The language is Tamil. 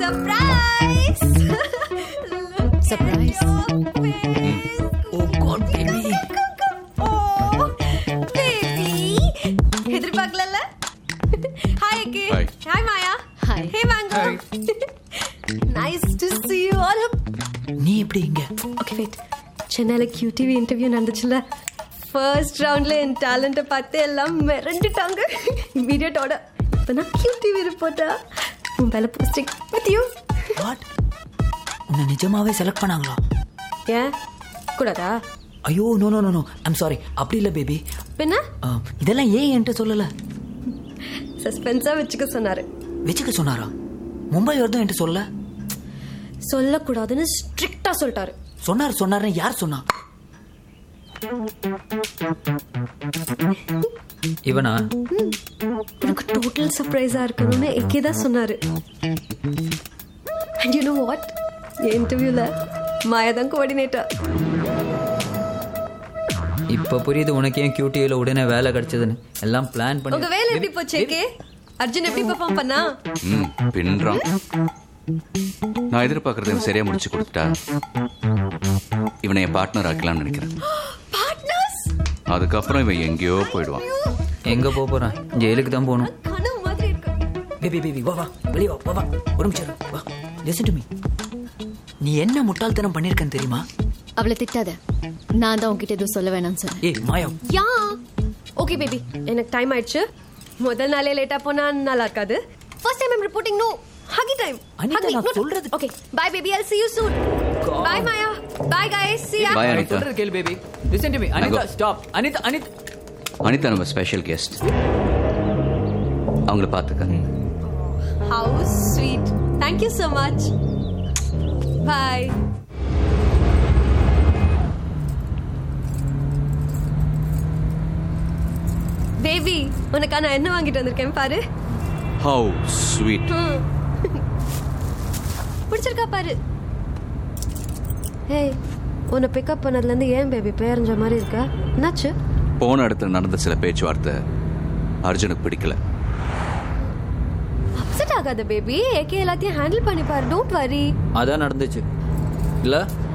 Surprise Surprise. Oh god baby oh baby எதிர்பார்க்கலல்ல hi Akki Hi. Hi Maya Hi. Hey mango nice to see you all நீ எப்படி இங்க ஓகே வெயிட் சென்னையில QTV இன்டர்வியூ நடந்துச்சுல ஃபர்ஸ்ட் ரவுண்ட்ல என் டேலண்ட்டை பார்த்து எல்லாம் மிரண்டுட்டாங்க இமீடியட்டோட இப்போ நான் QTV ரிப்போர்ட்டா உன் வேலை போஸ்டிங் வித் யூ வாட் உன்னை நிஜமாவே செலக்ட் பண்ணாங்களா ஏன் கூடாதா ஐயோ no no no no I'm sorry அப்படி இல்லை பேபி பின்ன இதெல்லாம் ஏன் என்கிட்ட சொல்லல சஸ்பென்ஸா வச்சுக்க சொன்னாரு வச்சுக்க சொன்னாரா மும்பை வரதும் என்கிட்ட சொல்ல சொல்லக்கூடாதுன்னு ஸ்ட்ரிக்டா சொல்லிட்டாரு சொன்னார் சொன்னாருன்னு யார் சொன்னா இவனா எனக்கு டோட்டல் சர்ப்ரைஸா இருக்கணும்னு எக்கே தான் சொன்னாரு அண்ட் யூ நோ வாட் என் இன்டர்வியூல மாயா தான் கோஆர்டினேட்டர் இப்ப புரியுது உனக்கு ஏன் கியூடியில உடனே வேலை கிடைச்சதுன்னு எல்லாம் பிளான் பண்ணி உங்க வேலை எப்படி போச்சு எக்கே அர்ஜுன் எப்படி பெர்ஃபார்ம் பண்ணா ம் பின்றான் நான் எதிர்பார்க்கறத இவன் சரியா முடிச்சு கொடுத்துட்டா இவனை என் பார்ட்னர் ஆக்கலாம்னு நினைக்கிறேன் பார்ட்னர்ஸ் அதுக்கப்புறம் இவன் எங்கேயோ போயிடுவான் எங்க போக போறேன் ஜெயிலுக்கு தான் போகணும் கனவு மாதிரி இருக்கு பேபி பேபி வா வா வெளியே வா வா வா ஒரு நிமிஷம் இரு, வா லிசன் டு மீ நீ என்ன முட்டாள்தனம் பண்ணிருக்கன்னு தெரியுமா அவளை திட்டாத நான் தான் உன்கிட்ட எதுவும் சொல்ல வேணாம்னு சொன்னேன் ஏய் மாயா யா ஓகே பேபி எனக்கு டைம் ஆயிடுச்சு முதல் நாளே லேட்டா போனா நல்லா இருக்காது first time I'm reporting no hug time Anita, நான் சொல்றது- okay bye baby I'll see you soon bye Maya bye guys see ya Bye, நான் அனிதா சொல்றது கேளு baby listen to me Anita go. Stop Anita Anita Anita நம்ம ஸ்பெஷல் கெஸ்ட் அவங்கள பார்த்துக்க how sweet thank you so much bye baby உனக்கா நான் என்ன வாங்கிட்டு வந்திருக்கேன் பாரு ஹவு ஸ்வீட் பிடிச்சிருக்கா பாரு ஏய் உன்னை பிக்கப் பண்ணதுலேருந்து ஏன் பேபி பேரஞ்ச மாதிரி இருக்கா என்னாச்சு போன இடத்துல நடந்த சில பேச்சுவார்த்தை அர்ஜுனுக்கு பிடிக்கல அப்செட் ஆகாத பேபி ஏகே எல்லாத்தையும் ஹேண்டில் பண்ணி பாரு டோன்ட் வரி அதான் நடந்துச்சு இல்ல